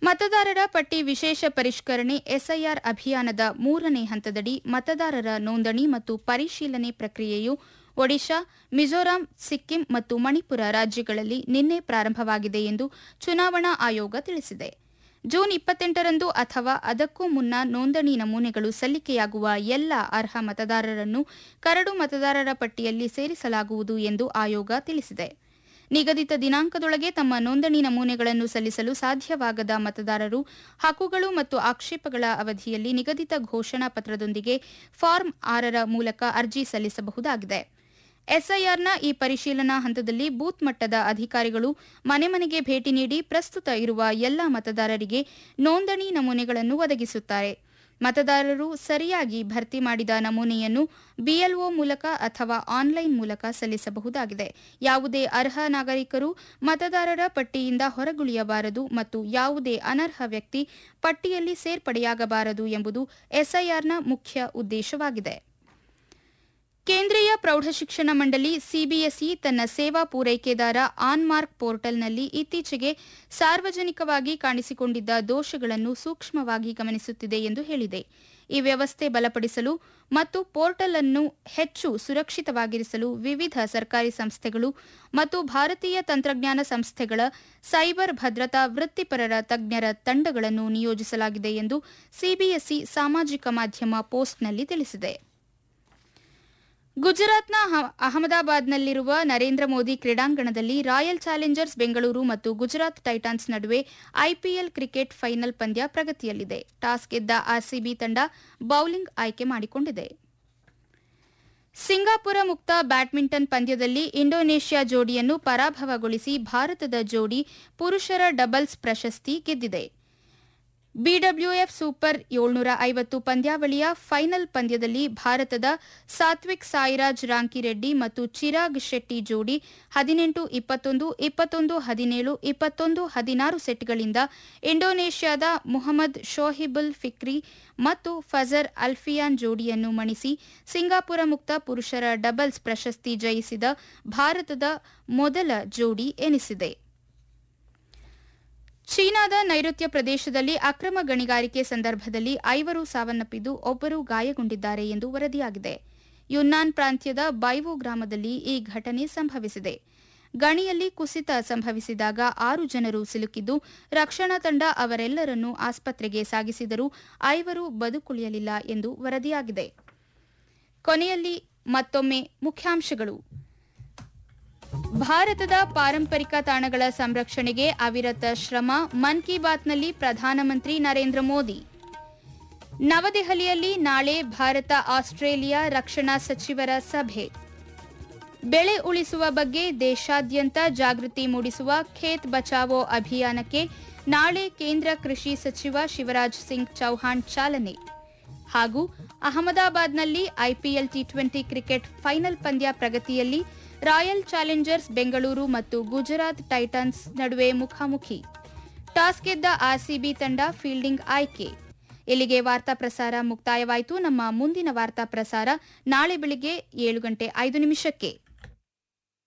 ಮತದಾರರ ಪಟ್ಟಿ ವಿಶೇಷ ಪರಿಷ್ಕರಣೆ ಎಸ್ಐಆರ್ ಅಭಿಯಾನದ ಮೂರನೇ ಹಂತದಡಿ ಮತದಾರರ ನೋಂದಣಿ ಮತ್ತು ಪರಿಶೀಲನೆ ಪ್ರಕ್ರಿಯೆಯು ಒಡಿಶಾ ಮಿಜೋರಾಂ ಸಿಕ್ಕಿಂ ಮತ್ತು ಮಣಿಪುರ ರಾಜ್ಯಗಳಲ್ಲಿ ನಿನ್ನೆ ಪ್ರಾರಂಭವಾಗಿದೆ ಎಂದು ಚುನಾವಣಾ ಆಯೋಗ ತಿಳಿಸಿದೆ ಜೂನ್ ಇಪ್ಪತ್ತೆಂಟರಂದು ಅಥವಾ ಅದಕ್ಕೂ ಮುನ್ನ ನೋಂದಣಿ ನಮೂನೆಗಳು ಸಲ್ಲಿಕೆಯಾಗುವ ಎಲ್ಲ ಅರ್ಹ ಮತದಾರರನ್ನು ಕರಡು ಮತದಾರರ ಪಟ್ಟಿಯಲ್ಲಿ ಸೇರಿಸಲಾಗುವುದು ಎಂದು ಆಯೋಗ ತಿಳಿಸಿದೆ ನಿಗದಿತ ದಿನಾಂಕದೊಳಗೆ ತಮ್ಮ ನೋಂದಣಿ ನಮೂನೆಗಳನ್ನು ಸಲ್ಲಿಸಲು ಸಾಧ್ಯವಾಗದ ಮತದಾರರು ಹಕ್ಕುಗಳು ಮತ್ತು ಆಕ್ಷೇಪಗಳ ಅವಧಿಯಲ್ಲಿ ನಿಗದಿತ ಘೋಷಣಾ ಪತ್ರದೊಂದಿಗೆ ಫಾರ್ಮ್ ಆರರ ಮೂಲಕ ಅರ್ಜಿ ಸಲ್ಲಿಸಬಹುದಾಗಿದೆ ಎಸ್ಐಆರ್ನ ಈ ಪರಿಶೀಲನಾ ಹಂತದಲ್ಲಿ ಬೂತ್ ಮಟ್ಟದ ಅಧಿಕಾರಿಗಳು ಮನೆ ಮನೆಗೆ ಭೇಟಿ ನೀಡಿ ಪ್ರಸ್ತುತ ಇರುವ ಎಲ್ಲ ಮತದಾರರಿಗೆ ನೋಂದಣಿ ನಮೂನೆಗಳನ್ನು ಒದಗಿಸುತ್ತಾರೆ ಮತದಾರರು ಸರಿಯಾಗಿ ಭರ್ತಿ ಮಾಡಿದ ನಮೂನೆಯನ್ನು ಬಿಎಲ್ಒ ಮೂಲಕ ಅಥವಾ ಆನ್ಲೈನ್ ಮೂಲಕ ಸಲ್ಲಿಸಬಹುದಾಗಿದೆ ಯಾವುದೇ ಅರ್ಹ ನಾಗರಿಕರು ಮತದಾರರ ಪಟ್ಟಿಯಿಂದ ಹೊರಗುಳಿಯಬಾರದು ಮತ್ತು ಯಾವುದೇ ಅನರ್ಹ ವ್ಯಕ್ತಿ ಪಟ್ಟಿಯಲ್ಲಿ ಸೇರ್ಪಡೆಯಾಗಬಾರದು ಎಂಬುದು ಎಸ್ಐಆರ್ನ ಮುಖ್ಯ ಉದ್ದೇಶವಾಗಿದೆ ಕೇಂದ್ರೀಯ ಪ್ರೌಢಶಿಕ್ಷಣ ಮಂಡಳಿ ಸಿಬಿಎಸ್ಇ ತನ್ನ ಸೇವಾ ಪೂರೈಕೆದಾರ ಆನ್ಮಾರ್ಕ್ ಪೋರ್ಟಲ್ನಲ್ಲಿ ಇತ್ತೀಚೆಗೆ ಸಾರ್ವಜನಿಕವಾಗಿ ಕಾಣಿಸಿಕೊಂಡಿದ್ದ ದೋಷಗಳನ್ನು ಸೂಕ್ಷ್ಮವಾಗಿ ಗಮನಿಸುತ್ತಿದೆ ಎಂದು ಹೇಳಿದೆ ಈ ವ್ಯವಸ್ಥೆ ಬಲಪಡಿಸಲು ಮತ್ತು ಪೋರ್ಟಲ್ ಅನ್ನು ಹೆಚ್ಚು ಸುರಕ್ಷಿತವಾಗಿರಿಸಲು ವಿವಿಧ ಸರ್ಕಾರಿ ಸಂಸ್ಥೆಗಳು ಮತ್ತು ಭಾರತೀಯ ತಂತ್ರಜ್ಞಾನ ಸಂಸ್ಥೆಗಳ ಸೈಬರ್ ಭದ್ರತಾ ವೃತ್ತಿಪರರ ತಜ್ಞರ ತಂಡಗಳನ್ನು ನಿಯೋಜಿಸಲಾಗಿದೆ ಎಂದು ಸಿಬಿಎಸ್ಇ ಸಾಮಾಜಿಕ ಮಾಧ್ಯಮ ಪೋಸ್ಟ್ನಲ್ಲಿ ತಿಳಿಸಿದೆ ಗುಜರಾತ್ನ ಅಹಮದಾಬಾದ್ನಲ್ಲಿರುವ ನರೇಂದ್ರ ಮೋದಿ ಕ್ರೀಡಾಂಗಣದಲ್ಲಿ ರಾಯಲ್ ಚಾಲೆಂಜರ್ಸ್ ಬೆಂಗಳೂರು ಮತ್ತು ಗುಜರಾತ್ ಟೈಟಾನ್ಸ್ ನಡುವೆ ಐಪಿಎಲ್ ಕ್ರಿಕೆಟ್ ಫೈನಲ್ ಪಂದ್ಯ ಪ್ರಗತಿಯಲ್ಲಿದೆ ಟಾಸ್ ಗೆದ್ದ ಆರ್ಸಿಬಿ ತಂಡ ಬೌಲಿಂಗ್ ಆಯ್ಕೆ ಮಾಡಿಕೊಂಡಿದೆ ಸಿಂಗಾಪುರ ಮುಕ್ತ ಬ್ಯಾಡ್ಮಿಂಟನ್ ಪಂದ್ಯದಲ್ಲಿ ಇಂಡೋನೇಷ್ಯಾ ಜೋಡಿಯನ್ನು ಪರಾಭವಗೊಳಿಸಿ ಭಾರತದ ಜೋಡಿ ಪುರುಷರ ಡಬಲ್ಸ್ ಪ್ರಶಸ್ತಿ ಗೆದ್ದಿದೆ ಬಿಡಬ್ಲ್ಯೂಎಫ್ ಸೂಪರ್ ಏಳ್ನೂರ ಐವತ್ತು ಪಂದ್ಯಾವಳಿಯ ಫೈನಲ್ ಪಂದ್ಯದಲ್ಲಿ ಭಾರತದ ಸಾತ್ವಿಕ್ ಸಾಯಿರಾಜ್ ರಾಂಕಿರೆಡ್ಡಿ ಮತ್ತು ಚಿರಾಗ್ ಶೆಟ್ಟಿ ಜೋಡಿ ಹದಿನೆಂಟು ಇಪ್ಪತ್ತೊಂದು ಇಪ್ಪತ್ತೊಂದು ಹದಿನೇಳು ಇಪ್ಪತ್ತೊಂದು ಹದಿನಾರು ಸೆಟ್ಗಳಿಂದ ಇಂಡೋನೇಷ್ಯಾದ ಮುಹಮ್ಮದ್ ಶೋಹಿಬುಲ್ ಫಿಕ್ರಿ ಮತ್ತು ಫಜರ್ ಅಲ್ಫಿಯಾನ್ ಜೋಡಿಯನ್ನು ಮಣಿಸಿ ಸಿಂಗಾಪುರ ಮುಕ್ತ ಪುರುಷರ ಡಬಲ್ಸ್ ಪ್ರಶಸ್ತಿ ಜಯಿಸಿದ ಭಾರತದ ಮೊದಲ ಜೋಡಿ ಎನಿಸಿದೆ ಚೀನಾದ ನೈಋತ್ಯ ಪ್ರದೇಶದಲ್ಲಿ ಅಕ್ರಮ ಗಣಿಗಾರಿಕೆ ಸಂದರ್ಭದಲ್ಲಿ ಐವರು ಸಾವನ್ನಪ್ಪಿದ್ದು ಒಬ್ಬರು ಗಾಯಗೊಂಡಿದ್ದಾರೆ ಎಂದು ವರದಿಯಾಗಿದೆ ಯುನ್ನಾನ್ ಪ್ರಾಂತ್ಯದ ಬೈವೋ ಗ್ರಾಮದಲ್ಲಿ ಈ ಘಟನೆ ಸಂಭವಿಸಿದೆ ಗಣಿಯಲ್ಲಿ ಕುಸಿತ ಸಂಭವಿಸಿದಾಗ ಆರು ಜನರು ಸಿಲುಕಿದ್ದು ರಕ್ಷಣಾ ತಂಡ ಅವರೆಲ್ಲರನ್ನೂ ಆಸ್ಪತ್ರೆಗೆ ಸಾಗಿಸಿದರೂ ಐವರು ಬದುಕುಳಿಯಲಿಲ್ಲ ಎಂದು ವರದಿಯಾಗಿದೆ ಕೊನೆಯಲ್ಲಿ ಮತ್ತೊಮ್ಮೆ ಮುಖ್ಯಾಂಶಗಳು ಭಾರತದ ಪಾರಂಪರಿಕ ತಾಣಗಳ ಸಂರಕ್ಷಣೆಗೆ ಅವಿರತ ಶ್ರಮ ಮನ್ ಕಿ ಬಾತ್ನಲ್ಲಿ ಪ್ರಧಾನಮಂತ್ರಿ ನರೇಂದ್ರ ಮೋದಿ ನವದೆಹಲಿಯಲ್ಲಿ ನಾಳೆ ಭಾರತ ಆಸ್ಟ್ರೇಲಿಯಾ ರಕ್ಷಣಾ ಸಚಿವರ ಸಭೆ ಬೆಳೆ ಉಳಿಸುವ ಬಗ್ಗೆ ದೇಶಾದ್ಯಂತ ಜಾಗೃತಿ ಮೂಡಿಸುವ ಖೇತ್ ಬಚಾವೋ ಅಭಿಯಾನಕ್ಕೆ ನಾಳೆ ಕೇಂದ್ರ ಕೃಷಿ ಸಚಿವ ಶಿವರಾಜ್ ಸಿಂಗ್ ಚೌಹಾಣ್ ಚಾಲನೆ ಹಾಗೂ ಅಹಮದಾಬಾದ್ನಲ್ಲಿ IPL T twenty cricket final ಪಂದ್ಯ ಪ್ರಗತಿಯಲ್ಲಿ ರಾಯಲ್ ಚಾಲೆಂಜರ್ಸ್ ಬೆಂಗಳೂರು ಮತ್ತು ಗುಜರಾತ್ ಟೈಟನ್ಸ್ ನಡುವೆ ಮುಖಾಮುಖಿ ಟಾಸ್ ಗೆದ್ದ ಆರ್ಸಿಬಿ ತಂಡ ಫೀಲ್ಡಿಂಗ್ ಆಯ್ಕೆ ಇಲ್ಲಿಗೆ ವಾರ್ತಾ ಪ್ರಸಾರ ಮುಕ್ತಾಯವಾಯಿತು ನಮ್ಮ ಮುಂದಿನ ವಾರ್ತಾ ಪ್ರಸಾರ ನಾಳೆ ಬೆಳಿಗ್ಗೆ ಏಳು ಗಂಟೆ ಐದು ನಿಮಿಷಕ್ಕೆ